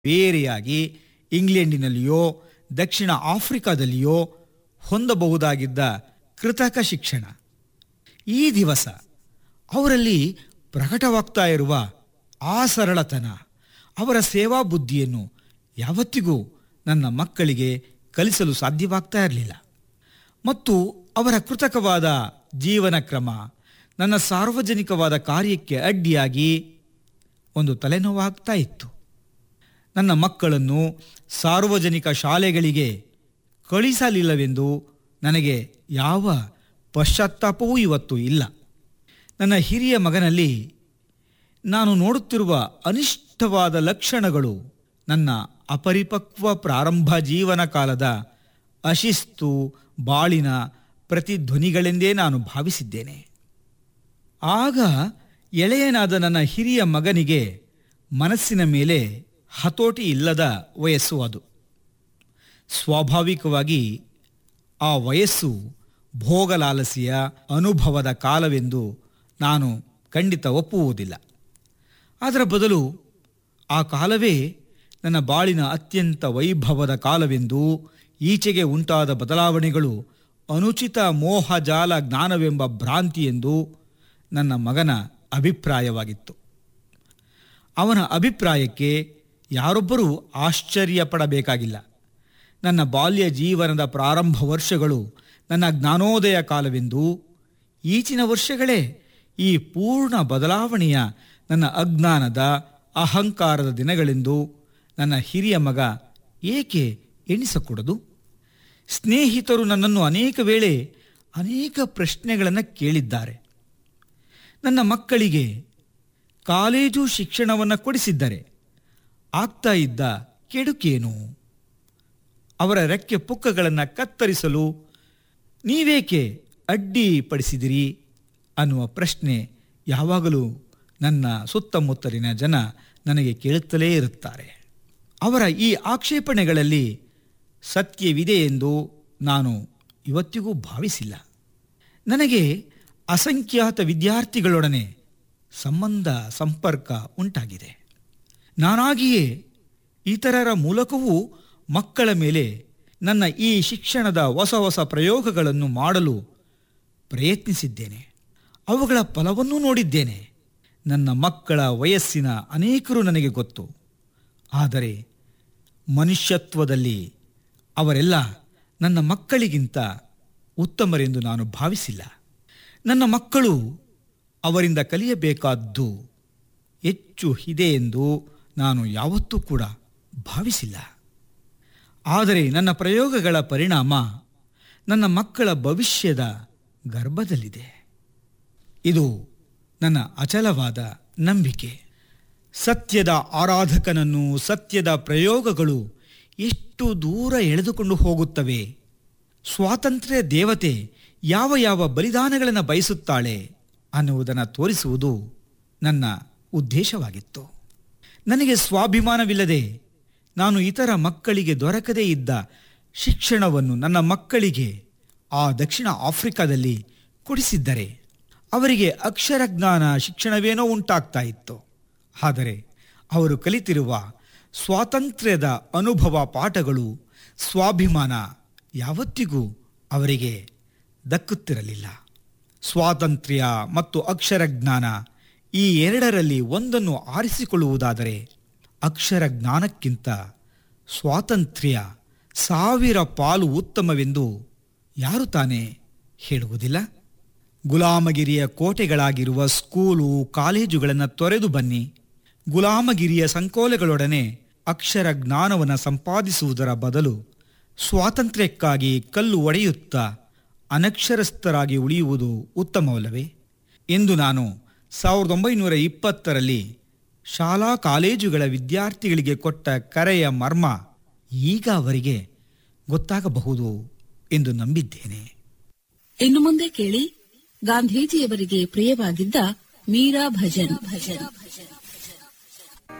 ಬೇರೆಯಾಗಿ ಇಂಗ್ಲೆಂಡಿನಲ್ಲಿಯೋ ದಕ್ಷಿಣ ಆಫ್ರಿಕಾದಲ್ಲಿಯೋ ಹೊಂದಬಹುದಾಗಿದ್ದ ಕೃತಕ ಶಿಕ್ಷಣ ಈ ದಿವಸ ಅವರಲ್ಲಿ ಪ್ರಕಟವಾಗ್ತಾ ಇರುವ ಆ ಸರಳತನ ಅವರ ಸೇವಾ ಬುದ್ಧಿಯನ್ನು ಯಾವತ್ತಿಗೂ ನನ್ನ ಮಕ್ಕಳಿಗೆ ಕಲಿಸಲು ಸಾಧ್ಯವಾಗ್ತಾ ಇರಲಿಲ್ಲ ಮತ್ತು ಅವರ ಕೃತಕವಾದ ಜೀವನ ಕ್ರಮ ನನ್ನ ಸಾರ್ವಜನಿಕವಾದ ಕಾರ್ಯಕ್ಕೆ ಅಡ್ಡಿಯಾಗಿ ಒಂದು ತಲೆನೋವಾಗ್ತಾ ಇತ್ತು ನನ್ನ ಮಕ್ಕಳನ್ನು ಸಾರ್ವಜನಿಕ ಶಾಲೆಗಳಿಗೆ ಕಳಿಸಲಿಲ್ಲವೆಂದು ನನಗೆ ಯಾವ ಪಶ್ಚಾತ್ತಾಪವೂ ಇವತ್ತು ಇಲ್ಲ ನನ್ನ ಹಿರಿಯ ಮಗನಲ್ಲಿ ನಾನು ನೋಡುತ್ತಿರುವ ಅನಿಷ್ಟವಾದ ಲಕ್ಷಣಗಳು ನನ್ನ ಅಪರಿಪಕ್ವ ಪ್ರಾರಂಭ ಜೀವನ ಕಾಲದ ಅಶಿಸ್ತು ಬಾಳಿನ ಪ್ರತಿಧ್ವನಿಗಳೆಂದೇ ನಾನು ಭಾವಿಸಿದ್ದೇನೆ ಆಗ ಎಳೆಯನಾದ ನನ್ನ ಹಿರಿಯ ಮಗನಿಗೆ ಮನಸ್ಸಿನ ಮೇಲೆ ಹತೋಟಿ ಇಲ್ಲದ ವಯಸ್ಸು ಅದು ಸ್ವಾಭಾವಿಕವಾಗಿ ಆ ವಯಸ್ಸು ಭೋಗಲಾಲಸಿಯ ಅನುಭವದ ಕಾಲವೆಂದು ನಾನು ಖಂಡಿತ ಒಪ್ಪುವುದಿಲ್ಲ ಅದರ ಬದಲು ಆ ಕಾಲವೇ ನನ್ನ ಬಾಳಿನ ಅತ್ಯಂತ ವೈಭವದ ಕಾಲವೆಂದು ಈಚೆಗೆ ಉಂಟಾದ ಬದಲಾವಣೆಗಳು ಅನುಚಿತ ಮೋಹಜಾಲ ಜ್ಞಾನವೆಂಬ ಭ್ರಾಂತಿ ಎಂದು ನನ್ನ ಮಗನ ಅಭಿಪ್ರಾಯವಾಗಿತ್ತು ಅವನ ಅಭಿಪ್ರಾಯಕ್ಕೆ ಯಾರೊಬ್ಬರೂ ಆಶ್ಚರ್ಯ ಪಡಬೇಕಾಗಿಲ್ಲ ನನ್ನ ಬಾಲ್ಯ ಜೀವನದ ಪ್ರಾರಂಭ ವರ್ಷಗಳು ನನ್ನ ಜ್ಞಾನೋದಯ ಕಾಲವೆಂದು ಈಚಿನ ವರ್ಷಗಳೇ ಈ ಪೂರ್ಣ ಬದಲಾವಣೆಯ ನನ್ನ ಅಜ್ಞಾನದ ಅಹಂಕಾರದ ದಿನಗಳೆಂದು ನನ್ನ ಹಿರಿಯ ಮಗ ಏಕೆ ಎಣಿಸಕೂಡದು ಸ್ನೇಹಿತರು ನನ್ನನ್ನು ಅನೇಕ ವೇಳೆ ಅನೇಕ ಪ್ರಶ್ನೆಗಳನ್ನು ಕೇಳಿದ್ದಾರೆ ನನ್ನ ಮಕ್ಕಳಿಗೆ ಕಾಲೇಜು ಶಿಕ್ಷಣವನ್ನು ಕೊಡಿಸಿದ್ದರೆ ಆಗ್ತಾ ಇದ್ದ ಕೆಡುಕೇನು ಅವರ ರೆಕ್ಕೆ ಪುಕ್ಕಗಳನ್ನು ಕತ್ತರಿಸಲು ನೀವೇಕೆ ಅಡ್ಡಿಪಡಿಸಿದಿರಿ ಅನ್ನುವ ಪ್ರಶ್ನೆ ಯಾವಾಗಲೂ ನನ್ನ ಸುತ್ತಮುತ್ತಲಿನ ಜನ ನನಗೆ ಕೇಳುತ್ತಲೇ ಇರುತ್ತಾರೆ ಅವರ ಈ ಆಕ್ಷೇಪಣೆಗಳಲ್ಲಿ ಸತ್ಯವಿದೆ ಎಂದು ನಾನು ಇವತ್ತಿಗೂ ಭಾವಿಸಿಲ್ಲ ನನಗೆ ಅಸಂಖ್ಯಾತ ವಿದ್ಯಾರ್ಥಿಗಳೊಡನೆ ಸಂಬಂಧ ಸಂಪರ್ಕ ಉಂಟಾಗಿದೆ ನಾನಾಗಿಯೇ ಇತರರ ಮೂಲಕವೂ ಮಕ್ಕಳ ಮೇಲೆ ನನ್ನ ಈ ಶಿಕ್ಷಣದ ಹೊಸ ಹೊಸ ಪ್ರಯೋಗಗಳನ್ನು ಮಾಡಲು ಪ್ರಯತ್ನಿಸಿದ್ದೇನೆ ಅವುಗಳ ಫಲವನ್ನೂ ನೋಡಿದ್ದೇನೆ ನನ್ನ ಮಕ್ಕಳ ವಯಸ್ಸಿನ ಅನೇಕರು ನನಗೆ ಗೊತ್ತು ಆದರೆ ಮನುಷ್ಯತ್ವದಲ್ಲಿ ಅವರೆಲ್ಲ ನನ್ನ ಮಕ್ಕಳಿಗಿಂತ ಉತ್ತಮರೆಂದು ನಾನು ಭಾವಿಸಿಲ್ಲ ನನ್ನ ಮಕ್ಕಳು ಅವರಿಂದ ಕಲಿಯಬೇಕಾದ್ದು ಹೆಚ್ಚು ಇದೆ ಎಂದು ನಾನು ಯಾವತ್ತೂ ಕೂಡ ಭಾವಿಸಿಲ್ಲ ಆದರೆ ನನ್ನ ಪ್ರಯೋಗಗಳ ಪರಿಣಾಮ ನನ್ನ ಮಕ್ಕಳ ಭವಿಷ್ಯದ ಗರ್ಭದಲ್ಲಿದೆ ಇದು ನನ್ನ ಅಚಲವಾದ ನಂಬಿಕೆ ಸತ್ಯದ ಆರಾಧಕನನ್ನು ಸತ್ಯದ ಪ್ರಯೋಗಗಳು ಎಷ್ಟು ದೂರ ಎಳೆದುಕೊಂಡು ಹೋಗುತ್ತವೆ ಸ್ವಾತಂತ್ರ್ಯ ದೇವತೆ ಯಾವ ಯಾವ ಬಲಿದಾನಗಳನ್ನು ಬಯಸುತ್ತಾಳೆ ಅನ್ನುವುದನ್ನು ತೋರಿಸುವುದು ನನ್ನ ಉದ್ದೇಶವಾಗಿತ್ತು ನನಗೆ ಸ್ವಾಭಿಮಾನವಿಲ್ಲದೆ ನಾನು ಇತರ ಮಕ್ಕಳಿಗೆ ದೊರಕದೇ ಇದ್ದ ಶಿಕ್ಷಣವನ್ನು ನನ್ನ ಮಕ್ಕಳಿಗೆ ಆ ದಕ್ಷಿಣ ಆಫ್ರಿಕಾದಲ್ಲಿ ಕೊಡಿಸಿದ್ದರೆ ಅವರಿಗೆ ಅಕ್ಷರ ಜ್ಞಾನ ಶಿಕ್ಷಣವೇನೋ ಉಂಟಾಗ್ತಾ ಇತ್ತು ಆದರೆ ಅವರು ಕಲಿತಿರುವ ಸ್ವಾತಂತ್ರ್ಯದ ಅನುಭವ ಪಾಠಗಳು ಸ್ವಾಭಿಮಾನ ಯಾವತ್ತಿಗೂ ಅವರಿಗೆ ದಕ್ಕುತ್ತಿರಲಿಲ್ಲ ಸ್ವಾತಂತ್ರ್ಯ ಮತ್ತು ಅಕ್ಷರ ಜ್ಞಾನ ಈ ಎರಡರಲ್ಲಿ ಒಂದನ್ನು ಆರಿಸಿಕೊಳ್ಳುವುದಾದರೆ ಅಕ್ಷರ ಜ್ಞಾನಕ್ಕಿಂತ ಸ್ವಾತಂತ್ರ್ಯ ಸಾವಿರ ಪಾಲು ಉತ್ತಮವೆಂದು ಯಾರು ತಾನೇ ಹೇಳುವುದಿಲ್ಲ ಗುಲಾಮಗಿರಿಯ ಕೋಟೆಗಳಾಗಿರುವ ಸ್ಕೂಲು ಕಾಲೇಜುಗಳನ್ನು ತೊರೆದು ಬನ್ನಿ ಗುಲಾಮಗಿರಿಯ ಸಂಕೋಲೆಗಳೊಡನೆ ಅಕ್ಷರ ಜ್ಞಾನವನ್ನು ಸಂಪಾದಿಸುವುದರ ಬದಲು ಸ್ವಾತಂತ್ರ್ಯಕ್ಕಾಗಿ ಕಲ್ಲು ಒಡೆಯುತ್ತಾ ಅನಕ್ಷರಸ್ಥರಾಗಿ ಉಳಿಯುವುದು ಉತ್ತಮವಲ್ಲವೇ ಎಂದು ನಾನು ಸಾವಿರದ ಒಂಬೈನೂರ ಇಪ್ಪತ್ತರಲ್ಲಿ ಶಾಲಾ ಕಾಲೇಜುಗಳ ವಿದ್ಯಾರ್ಥಿಗಳಿಗೆ ಕೊಟ್ಟ ಕರೆಯ ಮರ್ಮ ಈಗ ಅವರಿಗೆ ಗೊತ್ತಾಗಬಹುದು ಎಂದು ನಂಬಿದ್ದೇನೆ ಇನ್ನು ಮುಂದೆ ಕೇಳಿ ಗಾಂಧೀಜಿಯವರಿಗೆ ಪ್ರಿಯವಾಗಿದ್ದ ಮೀರಾ ಭಜನ್ ಭಜನ್ ಭಜನ್